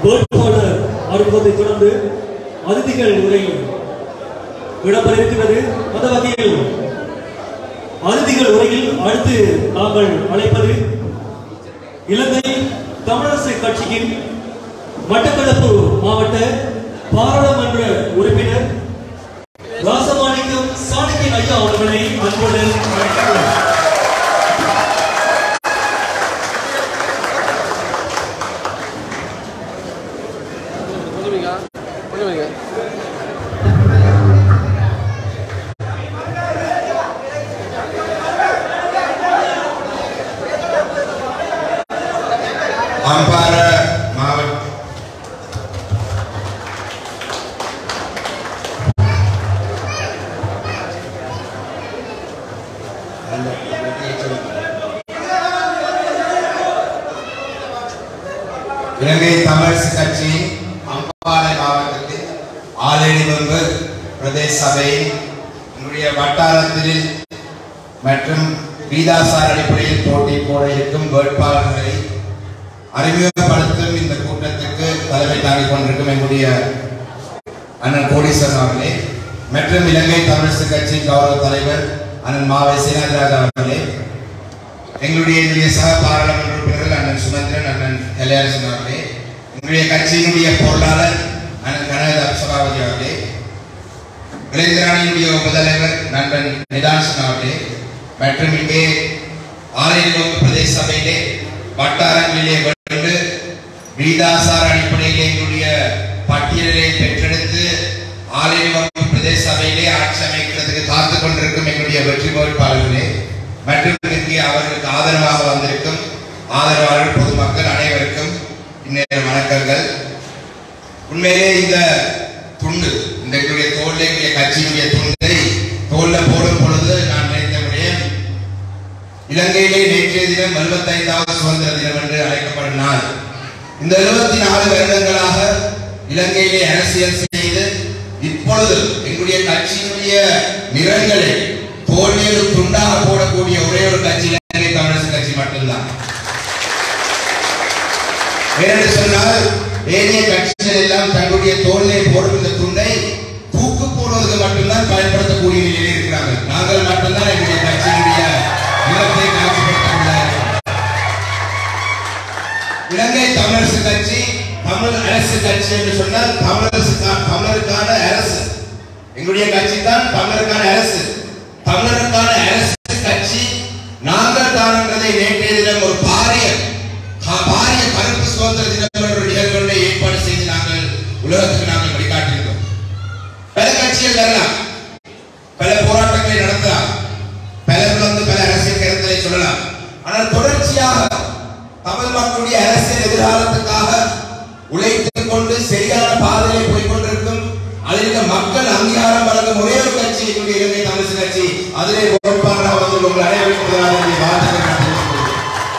வேட்பாளர் அறிமுகத்தை தொடர்ந்து அதிதிகள் உரை இடம்பெற இருக்கிறது அந்த வகையில் அதிதிகள் உரையில் அடுத்து நாங்கள் அழைப்பது இலங்கை தமிழரசு கட்சியின் மட்டக்களப்பு மாவட்ட பாராளுமன்ற உறுப்பினர் ராசமாணிக்கம் சாணக்கியன் ஐயா அவர்களை அன்புடன் அழைக்கிறோம் கொஞ்சம் வைங்க கொஞ்சம் வைங்க அம்பார மாவட்ட இலங்கை தமிழரசு கட்சியின் அம்பாறை மாவட்டத்தில் ஆலேடி பங்கு பிரதேச சபையில் என்னுடைய வட்டாரத்தில் மற்றும் வீதாசார் அடிப்படையில் போட்டி போட இருக்கும் வேட்பாளர்களை அறிமுகப்படுத்தும் இந்த கூட்டத்துக்கு தலைமை தாங்கிக் கொண்டிருக்கும் எங்களுடைய அண்ணன் கோடீஸ்வரன் அவர்களே மற்றும் இலங்கை தமிழரசு கட்சியின் கௌரவ தலைவர் அண்ணன் மாவை சீனாதிராஜா அவர்களே எங்களுடைய என்னுடைய சக பாராளுமன்ற உறுப்பினர்கள் அண்ணன் சுமந்திரன் அண்ணன் கல்யாணன் அவர்களே எங்களுடைய கட்சியினுடைய பொருளாளர் அண்ணன் கனகத அப்சராவதி அவர்களே இளைஞரணியுடைய முதல்வர் நண்பன் நிதான்சன் அவர்களே மற்றும் இங்கே ஆலயவங்க பிரதேச சபையிலே வட்டாரங்களிலே வந்து வீதாசார அடிப்படையிலே எங்களுடைய பட்டியலை பெற்றெடுத்து ஆலயவங்க பிரதேச சபையிலே ஆட்சி அமைக்கிறதுக்கு காத்து கொண்டிருக்கும் எங்களுடைய வெற்றி வேட்பாளர்களே மற்றும் இங்கே அவர்களுக்கு ஆதரவாக வந்திருக்கும் ஆதரவாளர்கள் பொதுமக்கள் அனைவருக்கும் இந்நேர வணக்கங்கள் உண்மையிலே இந்த துண்டு இந்த எங்களுடைய தோல்ல எங்களுடைய கட்சியினுடைய துண்டை தோல்ல போடும் பொழுது நான் நினைத்த விடயம் இலங்கையிலே நேற்றைய தினம் எழுபத்தைந்தாவது சுதந்திர தினம் என்று அழைக்கப்படும் நாள் இந்த எழுபத்தி நாலு வருடங்களாக இலங்கையிலே அரசியல் செய்து இப்பொழுது எங்களுடைய கட்சியினுடைய நிறங்களை தோல்வியில் துண்டாக போடக்கூடிய ஒரே ஒரு கட்சி இலங்கை தமிழரசு கட்சி மட்டும்தான் ஏனென்று சொன்னால் ஏனைய கட்சிகள் எல்லாம் தங்களுடைய தோல்லை போடும் இந்த துண்டை தூக்கு போடுவதற்கு மட்டும்தான் பயன்படுத்தக்கூடிய நிலையில் இருக்கிறாங்க நாங்கள் மட்டும்தான் எங்களுடைய கட்சியினுடைய நிலத்தை காட்சிப்படுத்தக்கூடாது இலங்கை தமிழரசு கட்சி தமிழ் அரசு கட்சி என்று சொன்னால் தமிழரசு தமிழருக்கான அரசு எங்களுடைய கட்சி தான் தமிழருக்கான அரசு தமிழருக்கான அரசு கட்சி நாங்கள் தான் என்பதை நேற்றைய தினம் ஒரு பாரிய கா- பாரிய கருப்பு சுதந்திர தினம் என்ற ஒரு நிகழ்வுகளை ஏற்பாடு செய்து நாங்கள் உலகத்துக்கு நாங்கள் வழிகாட்டியிருந்தோம் பல கட்சிகள் வரலாம் பல போராட்டங்களை நடத்தலாம் பலர் வந்து பல அரசியல் கருத்துக்களை சொல்லலாம் ஆனால் தொடர்ச்சியாக தமிழ் மக்களுடைய அரசியல் எதிர்காலத்துக்காக உழைத்துக் கொண்டு சரியான பாதையிலே போய் கொண்டிருக்கும் அதில் மக்கள் அங்கீகாரம் வழங்கும் ஒரே ஒரு கட்சி எங்களுடைய இலங்கை தமிழ் கட்சி அதிலே வேட்பாளராக வந்து உங்கள் அனைவருக்கும் முதலாவது என்னுடைய வாழ்த்துக்களை நான் தெரிவித்துக் கொள்கிறேன்.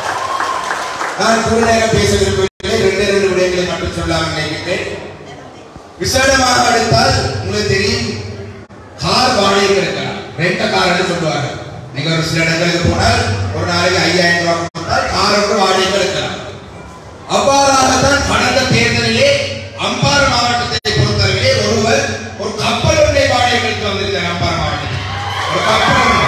நான் கூறு நேரம் பேச விரும்பவில்லை ரெண்டு ரெண்டு விடயங்களை மட்டும் சொல்லாமல் நினைக்கிறேன் விசேடமாக எடுத்தால் உங்களுக்கு தெரியும் கார் வாடகைக்கு இருக்கலாம் ரெண்ட கார்னு சொல்லுவாங்க நீங்க ஒரு சில இடங்களுக்கு போனால் ஒரு நாளைக்கு ஐயாயிரம் ரூபாய் கொடுத்தால் கார் ஒன்று வாடகைக்கு இருக்கலாம் அவ்வாறாகத்தான் கடந்த தேர்தலிலே அம்பாறை மாவட்டத்தை பொறுத்தவரையிலே ஒருவர் ஒரு கப்பல் ஒன்றை வாடகைக்கு எடுத்து வந்திருந்தார் அம்பாறை மாவட்டத்தில் ஒரு கப்பல் ஒன்று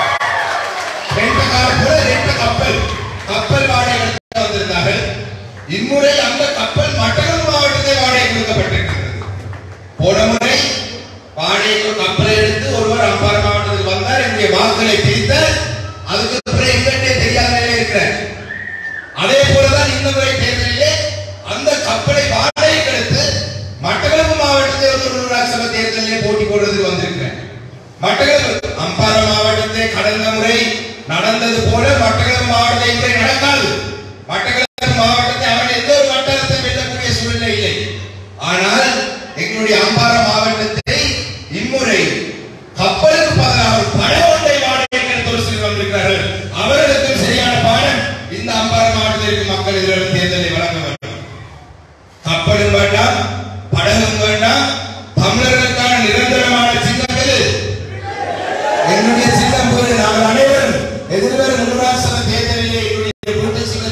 ரெண்ட கார் போல ரெண்ட கப்பல் கப்பல் வாடகை எடுத்து வந்திருந்தார்கள் இம்முறை அந்த கப்பல் மட்டக்களப்பு மாவட்டத்தை வாடகை கொடுக்கப்பட்டிருக்கிறது போன முறை வாடகைக்கு ஒரு கப்பலை எடுத்து ஒருவர் அம்பாறை மாவட்டத்துக்கு வந்தார் என்னுடைய வாக்குகளை பிரித்தார் அதுக்கு பிறகு எங்கிட்டே தெரியாத நிலையில் இருக்கிறார் அதே போலதான் இந்த முறை தேர்தலிலே அந்த கப்பலை வாடகைக்கு எடுத்து மட்டக்களப்பு மாவட்டத்தில் ஒரு உள்ளூராட்சி சபை தேர்தலிலே போட்டி போடுறதுக்கு வந்திருக்கிறேன் மட்டக்களப்பு அம்பாறை மாவட்டத்தை கடந்த முறை நடந்தது போல மட்டக்களப்பு மாவட்டத்தை இன்றை நடக்காது மட்டக்களப்பு மாவட்டத்தை அவன் எந்த ஒரு வட்டாரத்தை வெல்லக்கூடிய சூழ்நிலை இல்லை ஆனால் எங்களுடைய அம்பாறை மாவட்டத்தை இம்முறை கப்பலுக்கு பதிலாக ஒரு படை ஒன்றை வாடகைக்கு எடுத்து ஒரு சிலர் வந்திருக்கிறார்கள் அவர்களுக்கு சரியான பாடம் இந்த அம்பாறை மாவட்டத்தில் இருக்கும் மக்கள் இதில் தேர்தலை வழங்க வேண்டும் கப்பலும் வேண்டாம் படகும் வேண்டாம் தமிழர்களுக்கான நிரந்தரமான சின்னம் எது என்னுடைய சின்னம் போது நாங்கள் அனைவரும் எதிர்வரும் உள்ளூராட்சி சபை தேர்தலிலே என்னுடைய குறித்த சின்னம்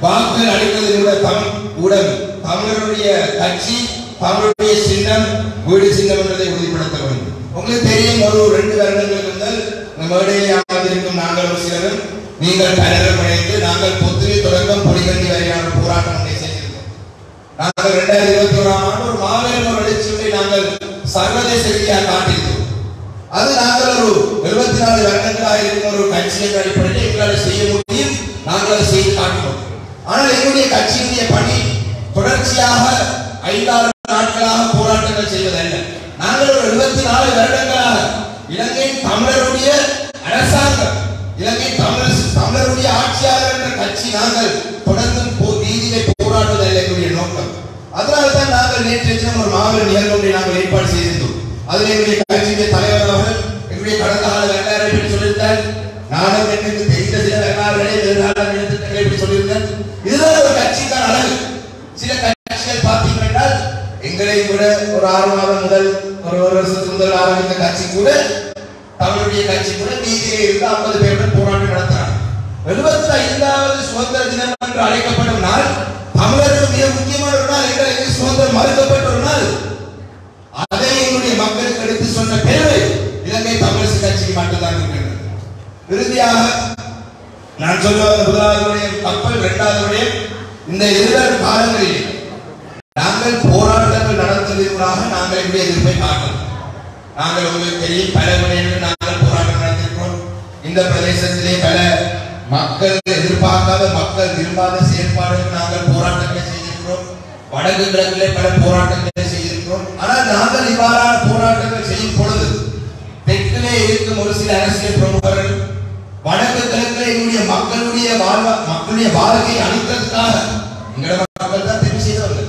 வாக்குகள் அளிப்பதை விட தமிழ் ஊடகம் தமிழருடைய கட்சி தமிழுடைய சின்னம் வீடு சின்னம் என்பதை உறுதிப்படுத்த வேண்டும் உங்களுக்கு தெரியும் ஒரு ரெண்டு வருடங்களுக்கு முதல் இந்த மேடையில் அமர்ந்திருக்கும் நாங்கள் ஒரு சிலரும் நீங்கள் பலரும் இணைந்து நாங்கள் புத்திரி தொடக்கம் பொடிகண்டி வரையான போராட்டம் ஒன்றை செய்திருக்கோம் நாங்கள் இரண்டாயிரத்தி இருபத்தி ஓராம் ஆண்டு ஒரு மாபெரும் ஒரு எழுச்சியை நாங்கள் சர்வதேச ரீதியாக காட்டியிருக்கிறோம் அது நாங்கள் ஒரு எழுபத்தி நாலு வருடங்களாக இருக்கும் ஒரு கட்சியின் அடிப்படையில் எங்களால் செய்ய முடியும் நாங்கள் அதை செய்து காட்டினோம் ஆனால் எங்களுடைய கட்சியினுடைய பணி தொடர்ச்சியாக ஐந்தாறு நாட்களாக போராட்டங்கள் செய்வதல்ல நாங்கள் ஒரு எழுபத்தி நாலு வருடங்களாக இலங்கை தமிழருடைய அரசாங்கம் இலங்கை தமிழர் தமிழருடைய ஆட்சியாளர் என்ற கட்சி நாங்கள் தொடர்ந்து போ- நீதியை போராடுவதில்லை எங்களுடைய நோக்கம் அதனால தான் நாங்கள் நேற்று தினம் ஒரு மாபெரும் நிகழ்வு ஒன்றை நாங்கள் ஏற்பாடு செய்திருந்தோம் அதில் எங்களுடைய கட்சியுடைய தலைவர் அவர்கள் எங்களுடைய கடந்த கால வரலாறை பற்றி சொல்லியிருந்தார் நானும் எனக்கு தெரிந்த சில வரலாறுகளை எதிர்கால திட்டங்களை பற்றி சொல்லியிருந்தேன் இதுதான் ஒரு கட்சிக்கான அழகு சில கட்சிகள் பார்த்தீங்க என்றால் எங்களை விட ஒரு ஆறு மாதம் முதல் ஒரு ஒரு வருஷத்துக்கு முதல் ஆரம்பித்த கட்சி கூட தமிழுடைய கட்சி கூட நீதியிலே இருந்து ஐம்பது பேருடன் போராட்டம் நடத்தினார் எழுபத்தி ஐந்தாவது சுதந்திர தினம் என்று அழைக்கப்படும் நாள் தமிழருக்கு மிக முக்கியமான ஒரு நாள் எங்களுக்கு சுதந்திரம் மறுக்கப்பட்ட ஒரு நாள் அதை எங்களுடைய மக்களுக்கு எடுத்து சொன்ன பெருமை இலங்கை தமிழரசு கட்சிக்கு மட்டும்தான் இருக்கிறது இறுதியாக நான் சொல்லுவது முதலாவது விடயம் கப்பல் இரண்டாவது விடயம் இந்த இருவர் காலங்களில் நாங்கள் போராட்டங்கள் நடத்துவதற்காக நாங்கள் எங்களுடைய எதிர்ப்பை காட்டலாம் நாங்கள் உங்களுக்கு தெரியும் பல விடயங்கள் நாங்கள் போராட்டம் நடத்திருக்கிறோம் இந்த பிரதேசத்திலே பல மக்கள் எதிர்பார்க்காத மக்கள் விரும்பாத செயற்பாடுகள் நாங்கள் போராட்டங்களை செய்திருக்கிறோம் வடக்கு கிழக்கிலே பல போராட்டங்களை செய்திருக்கிறோம் ஆனால் நாங்கள் இவ்வாறான போராட்டங்கள் செய்யும் பொழுது தெற்கிலே இருக்கும் ஒரு சில அரசியல் பிரமுகர்கள் வடக்கு கிழக்கிலே எங்களுடைய மக்களுடைய வாழ்வ மக்களுடைய வாழ்க்கையை அழிக்கிறதுக்காக எங்களோட மக்கள் தான் தெரிவு செய்தவர்கள்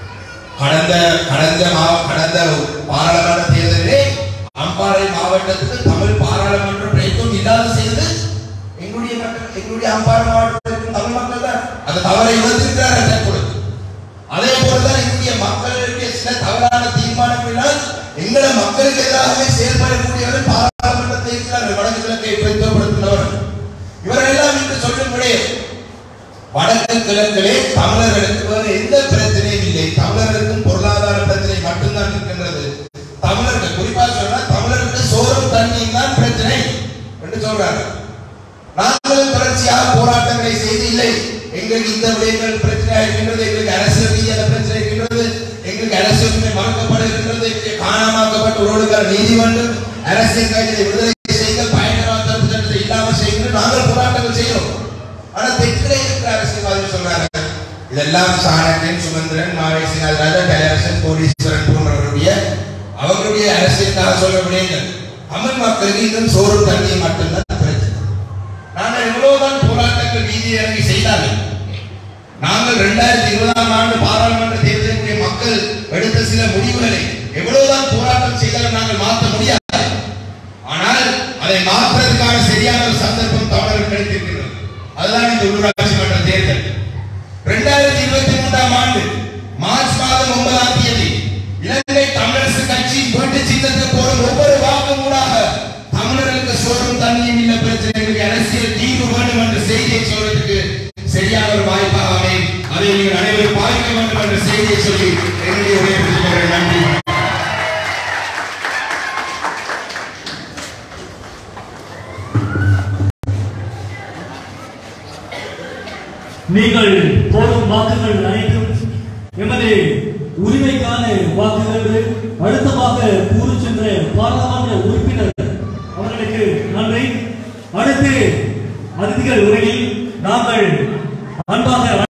கடந்த கடந்த மா- கடந்த பாராளுமன்ற தேர்தலிலே அம்பாறை மாவட்டத்துக்கு தமிழ் பாராளுமன்ற பிரயத்தனம் இல்லாத செய்தது எங்களுடைய மக்கள் எங்களுடைய அம்பாறை மாவட்டத்திற்கு தமிழ் மக்கள் தான் அந்த தவறை உணர்ந்திருக்கிறார்கள் தற்பொழுது அதே போலதான் எங்களுடைய மக்களுடைய சில தவறான தீர்மானங்களினால் எங்கள மக்களுக்கு எதிராகவே செயல்படக்கூடியவர்கள் பாராளுமன்றத்தில் இருக்கிறார்கள் வடக்கு கிழக்கை பிரதிபலிப்படுத்தினவர்கள் இவர்கள் எல்லாம் இன்று சொல்லும் விடயம் வடக்கு கிழக்கிலே தமிழர்களுக்கு வேறு எந்த பிரச்சனையும் இல்லை தமிழர்களுக்கும் பொருளாதார பிரச்சனை மட்டும்தான் இருக்கின்றது தமிழர்கள் குறிப்பா சொன்னா தமிழர்களுக்கு சோறும் தண்ணியும் தான் பிரச்சனை என்று சொல்றாங்க நாங்களும் தொடர்ச்சியாக போராட்டங்களை செய்து இல்லை எங்களுக்கு இந்த விடயங்கள் பிரச்சனையாக இருக்கின்றது எங்களுக்கு அரசியல் ரீதியான பிரச்சனை இருக்கின்றது எங்களுக்கு அரசியல் உரிமை மறுக்கப்படுகின்றது எங்களுக்கு காணாமாக்கப்பட்ட உறவுகள் நீதிமன்றம் அரசியல் கைதிகளை விடுதலை செய்ய பயங்கரவாத தடுப்பு சட்டத்தை இல்லாமல் செய்கின்ற நாங்கள் போராட்டங்கள் செய்கிறோம் ஆனா தெற்கிலே இருக்கிற அரசியல்வாதிகள் சொல்றாங்க இதெல்லாம் சாணக்கியன் சுமந்திரன் மாவேசி ராஜா கலையரசன் கோடீஸ்வரன் போன்றவருடைய அவர்களுடைய அரசியலுக்காக சொல்ல விடயங்கள் தமிழ் மக்களுக்கு இன்னும் சோறு தண்ணி மட்டும்தான் பிரச்சனை நாங்கள் எவ்வளவுதான் போராட்டங்கள் வீதி இறங்கி செய்தாலும் நாங்கள் இரண்டாயிரத்தி இருபதாம் ஆண்டு பாராளுமன்ற தேர்தலுடைய மக்கள் எடுத்த சில முடிவுகளை எவ்வளவுதான் போராட்டம் செய்தாலும் நாங்கள் மாற்ற முடியாது ஆனால் அதை மாற்றுவதற்கான சரியான ஒரு சந்தர்ப்பம் தமிழர்கள் கிடைத்திருக்கிறது அதுதான் இந்த உள்ளூராட்சி மன்ற தேர்தல் இரண்டாயிரத்தி இருபத்தி மூன்றாம் ஆண்டு மார்ச் மாதம் ஒன்பதாம் தேதி இலங்கை தமிழரசு கட்சி வீட்டு சின்னத்துக்கு போடும் ஒவ்வொரு வாக்கும் ஊடாக தமிழர்களுக்கு சோறும் தண்ணியும் இல்ல பிரச்சனைகளுக்கு அரசியல் தீர்வு வேண்டும் என்ற செய்தியை சொல்றதுக்கு சரியான ஒரு வாய்ப்பாக அமையும் அதை நீங்கள் அனைவரும் பார்க்க வேண்டும் என்ற செய்தியை சொல்லி என்னுடைய உரையை நன்றி நீங்கள் போடும் வாக்குகள் அனைத்தும் எமது உரிமைக்கான வாக்குகள் அழுத்தமாக கூறு சென்ற பாராளுமன்ற உறுப்பினர் அவர்களுக்கு நன்றி அடுத்து அதிதிகள் உரையில் நாங்கள் அன்பாக